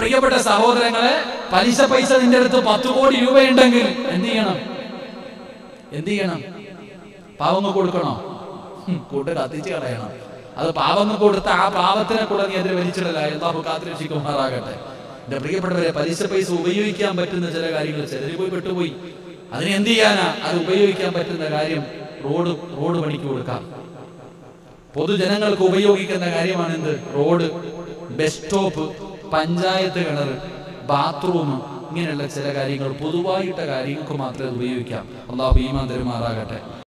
പ്രിയപ്പെട്ട സഹോദരങ്ങളെ പലിശ പൈസ നിന്റെ അടുത്ത് പത്ത് കോടി രൂപയുണ്ടെങ്കിൽ എന്ത് ചെയ്യണം എന്ത് ചെയ്യണം പാവങ്ങൾ കൊടുക്കണോ ഹും, കൂട്ട് കത്തിച്ച് കളയണം അത് പാവങ്ങൾ കൊടുത്ത ആ പാവത്തിനെ കൂടെ നീ അതിൽ വലിച്ചിടല അള്ളാഹു കാത്തിരക്ഷിക്കുമാറാകട്ടെ എന്റെ പ്രിയപ്പെട്ടവരെ പലിശ പൈസ ഉപയോഗിക്കാൻ പറ്റുന്ന ചില കാര്യങ്ങൾ ചിലര് പോയി പെട്ടുപോയി അതിന് എന്ത് ചെയ്യാനാ അത് ഉപയോഗിക്കാൻ പറ്റുന്ന കാര്യം റോഡ് റോഡ് പണിക്ക് കൊടുക്കാം പൊതുജനങ്ങൾക്ക് ഉപയോഗിക്കുന്ന കാര്യമാണ് എന്ത് റോഡ് ബസ് സ്റ്റോപ്പ് പഞ്ചായത്ത് കിണർ ബാത്റൂം ഇങ്ങനെയുള്ള ചില കാര്യങ്ങൾ പൊതുവായിട്ട കാര്യങ്ങൾക്ക് മാത്രമേ അത് ഉപയോഗിക്കാം അള്ളാഹു ഈമാൻ തരുമാറാകട്ടെ